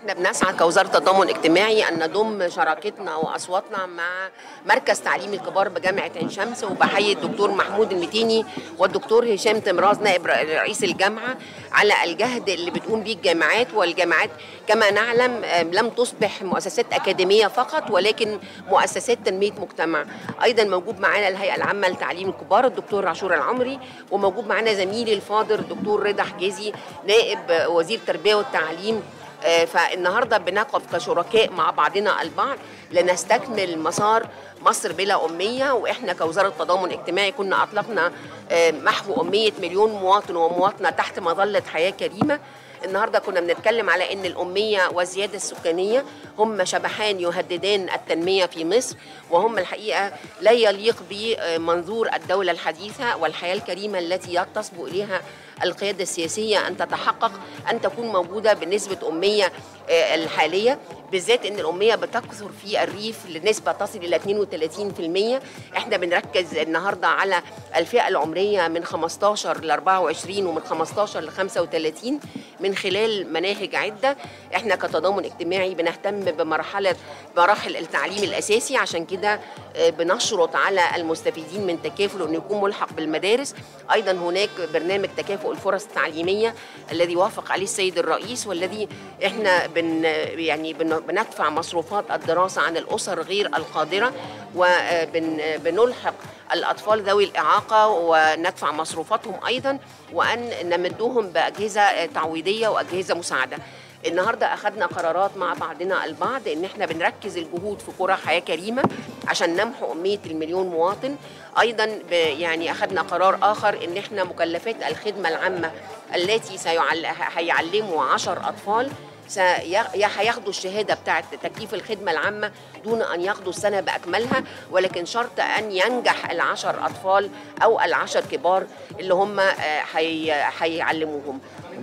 احنا بنسعى كوزاره تضامن اجتماعي ان نضم شراكتنا واصواتنا مع مركز تعليم الكبار بجامعه عين شمس وبحيي الدكتور محمود المتيني والدكتور هشام تمراز نائب رئيس الجامعه على الجهد اللي بتقوم به الجامعات والجامعات كما نعلم لم تصبح مؤسسات اكاديميه فقط ولكن مؤسسات تنميه مجتمع ايضا موجود معانا الهيئه العامه لتعليم الكبار الدكتور عاشور العمري وموجود معانا زميلي الفاضل الدكتور رضا حجازي نائب وزير التربيه والتعليم فالنهارده بنقف كشركاء مع بعضنا البعض لنستكمل مسار مصر بلا أمية وإحنا كوزارة تضامن اجتماعي كنا أطلقنا محو أمية مليون مواطن ومواطنة تحت مظلة حياة كريمة النهارده كنا بنتكلم على ان الاميه والزياده السكانيه هم شبحان يهددان التنميه في مصر وهم الحقيقه لا يليق بمنظور الدوله الحديثه والحياه الكريمه التي تصبو اليها القياده السياسيه ان تتحقق ان تكون موجوده بنسبه اميه الحاليه بالذات ان الاميه بتكثر في الريف لنسبه تصل الى 32% احنا بنركز النهارده على الفئه العمريه من 15 ل 24 ومن 15 ل 35 من خلال مناهج عده احنا كتضامن اجتماعي بنهتم بمرحله مراحل التعليم الاساسي عشان كده بنشرط على المستفيدين من تكافل انه يكون ملحق بالمدارس ايضا هناك برنامج تكافؤ الفرص التعليمية الذي وافق عليه السيد الرئيس والذي احنا بن يعني بن بندفع مصروفات الدراسة عن الأسر غير القادرة وبنلحق الأطفال ذوي الإعاقة وندفع مصروفاتهم أيضا وأن نمدهم بأجهزة تعويضية وأجهزة مساعدة النهارده اخذنا قرارات مع بعضنا البعض ان احنا بنركز الجهود في قرى حياه كريمه عشان نمحو اميه المليون مواطن ايضا يعني اخذنا قرار اخر ان احنا مكلفات الخدمه العامه التي سيعلموا 10 اطفال هياخدوا الشهاده بتاعه تكليف الخدمه العامه دون ان ياخدوا السنه باكملها ولكن شرط ان ينجح العشر اطفال او العشر كبار اللي هم هيعلموهم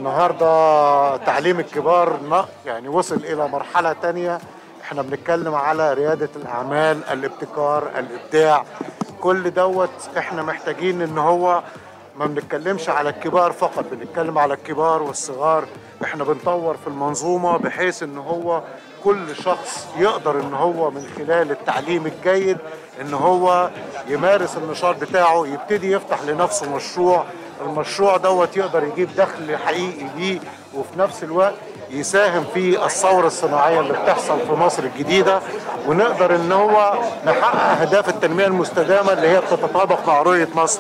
النهارده تعليم الكبار يعني وصل الى مرحله تانية احنا بنتكلم على رياده الاعمال الابتكار الابداع كل دوت احنا محتاجين ان هو ما بنتكلمش على الكبار فقط بنتكلم على الكبار والصغار احنا بنطور في المنظومه بحيث ان هو كل شخص يقدر ان هو من خلال التعليم الجيد ان هو يمارس النشاط بتاعه يبتدي يفتح لنفسه مشروع المشروع دوت يقدر يجيب دخل حقيقي ليه وفي نفس الوقت يساهم في الثورة الصناعية اللي بتحصل في مصر الجديدة ونقدر ان هو نحقق اهداف التنمية المستدامة اللي هي بتتطابق مع رؤية مصر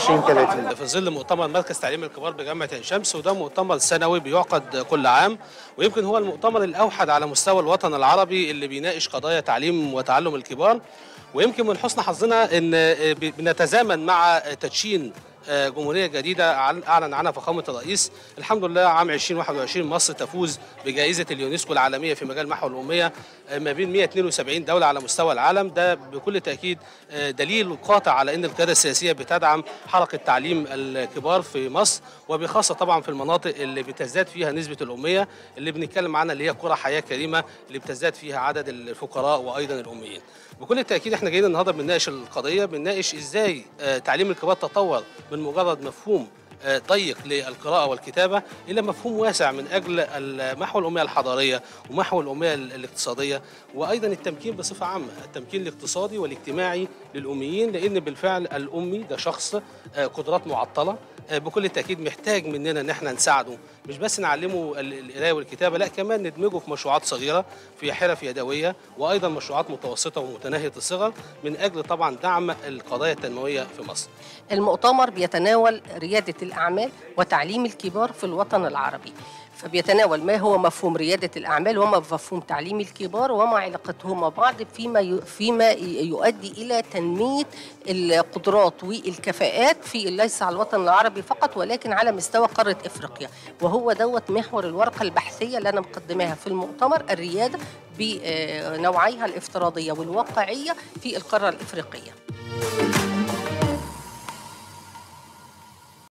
2030 في ظل مؤتمر مركز تعليم الكبار بجامعة عين شمس وده مؤتمر سنوي بيعقد كل عام ويمكن هو المؤتمر الأوحد على مستوى الوطن العربي اللي بيناقش قضايا تعليم وتعلم الكبار ويمكن من حسن حظنا ان بنتزامن مع تدشين جمهورية جديدة أعلن عنها فخامة الرئيس الحمد لله عام 2021 مصر تفوز بجائزة اليونسكو العالمية في مجال محو الأمية ما بين 172 دولة على مستوى العالم ده بكل تأكيد دليل قاطع على أن القيادة السياسية بتدعم حركة تعليم الكبار في مصر وبخاصة طبعا في المناطق اللي بتزداد فيها نسبة الأمية اللي بنتكلم عنها اللي هي قرى حياة كريمة اللي بتزداد فيها عدد الفقراء وأيضا الأميين بكل تأكيد احنا جايين النهارده بنناقش القضية بنناقش ازاي تعليم الكبار تطور من مجرد مفهوم ضيق للقراءة والكتابة إلى مفهوم واسع من أجل محو الأمية الحضارية ومحو الأمية الاقتصادية وأيضا التمكين بصفة عامة التمكين الاقتصادي والاجتماعي للأميين لأن بالفعل الأمي ده شخص قدرات معطلة بكل تأكيد محتاج مننا إن احنا نساعده مش بس نعلمه القراية والكتابة لا كمان ندمجه في مشروعات صغيرة في حرف يدوية وأيضا مشروعات متوسطة ومتناهية الصغر من أجل طبعا دعم القضايا التنموية في مصر المؤتمر بيتناول ريادة الأعمال وتعليم الكبار في الوطن العربي فبيتناول ما هو مفهوم ريادة الأعمال وما مفهوم تعليم الكبار وما علاقتهما بعض فيما فيما يؤدي إلى تنمية القدرات والكفاءات في ليس على الوطن العربي فقط ولكن على مستوى قارة إفريقيا وهو دوت محور الورقة البحثية اللي أنا مقدماها في المؤتمر الريادة بنوعيها الافتراضية والواقعية في القارة الإفريقية